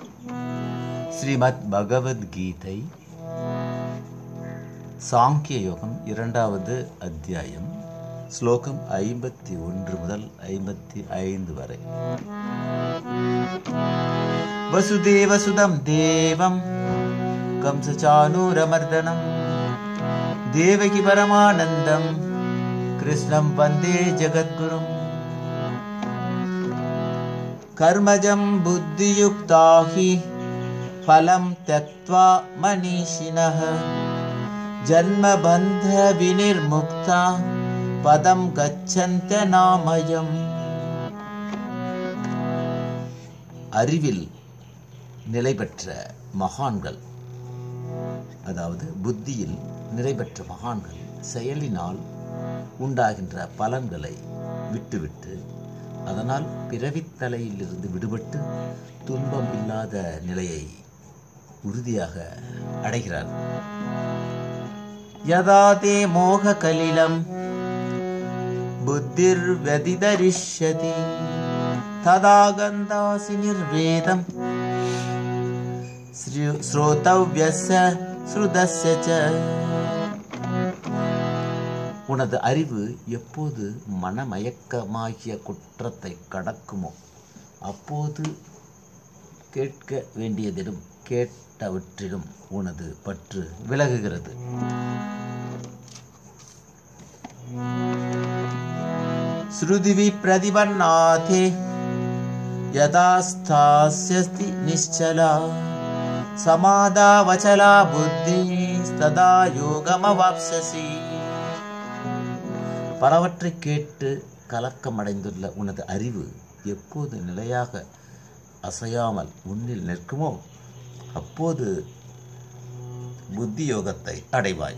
ஸ்ரீமத் பகவத்கீதை சாங்கிய யோகம் இரண்டாவது அத்தியாயம் ஸ்லோகம் ஐம்பத்தி ஒன்று முதல் ஐம்பத்தி ஐந்து வரை வசுதேவசுதம் தேவம் கம்சச்சானூரமர்தனம் தேவகி பரமானந்தம் கிருஷ்ணம் வந்தே ஜகத்குரும் कर्मजं बुद्धियुक्ता हि फलं त्यक्त्वा मनीषिणः जन्मबन्धविनिर्मुक्ता पदं गच्छन्त्यनामयम् அறிவில் நிலை பெற்ற மகான்கள் அதாவது புத்தியில் நிலை பெற்ற மகான்கள் செயலினால் உண்டாகின்ற பலன்களை விட்டுவிட்டு அதனால் பிறவித் தலையிலிருந்து விடுபட்டு துன்பம் இல்லாத நிலையை உறுதியாக அடைகிறார் யதா தே மோக கலிலம் புத்திர் வெதிதரிஷ்யதி ததா கந்தாசி நிர்வேதம் ஸ்ரோதவ்யஸ்ய ஸ்ருதஸ்ய ச உனது அறிவு எப்போது மனமயக்கமாகிய குற்றத்தை கடக்குமோ அப்போது கேட்க வேண்டியதிலும் கேட்டவற்றிலும் உனது பற்று விலகுகிறது ஸ்ருதிவி பிரதிபன்னாதே யதா ஸ்தாஸ்யஸ்தி நிश्चला சமாதாவச்சலா புத்தி ததா யோகமவாப்சசி பலவற்றை கேட்டு கலக்கமடைந்துள்ள உனது அறிவு எப்போது நிலையாக அசையாமல் உன்னில் நிற்குமோ அப்போது புத்தி யோகத்தை அடைவாய்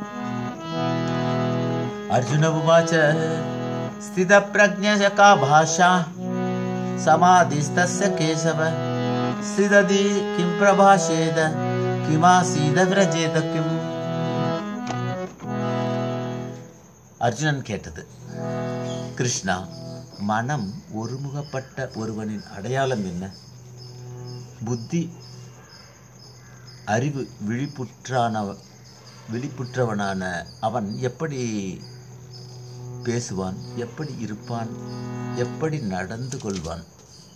அர்ஜுன உவாச்ச ஸ்தித பிரஜா பாஷா சமாதிஸ்தஸ்ய கேசவ ஸ்திததி கிம் பிரபாஷேத கிமாசீத விரஜேத கிம் அர்ஜுனன் கேட்டது கிருஷ்ணா மனம் ஒருமுகப்பட்ட ஒருவனின் அடையாளம் என்ன புத்தி அறிவு விழிப்புற்றான விழிப்புற்றவனான அவன் எப்படி பேசுவான் எப்படி இருப்பான் எப்படி நடந்து கொள்வான்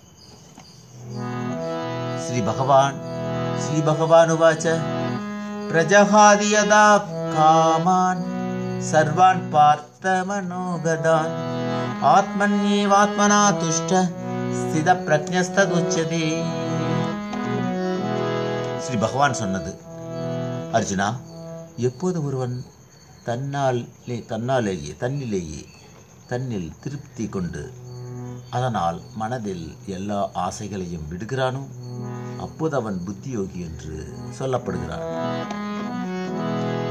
ஸ்ரீ பகவான் ஸ்ரீ பகவான் உவாச்ச பிரஜகாதி யதா காமான் सर्वान् पार्थमनोगदान् आत्मन्येवात्मना तुष्ट ஸ்திதப்பிரஜஸ்ததுச்சதே ஸ்ரீ பகவான் சொன்னது அர்ஜுனா எப்போது ஒருவன் தன்னாலே தன்னாலேயே தன்னிலேயே தன்னில் திருப்தி கொண்டு அதனால் மனதில் எல்லா ஆசைகளையும் விடுகிறானோ அப்போது அவன் புத்தியோகி என்று சொல்லப்படுகிறான்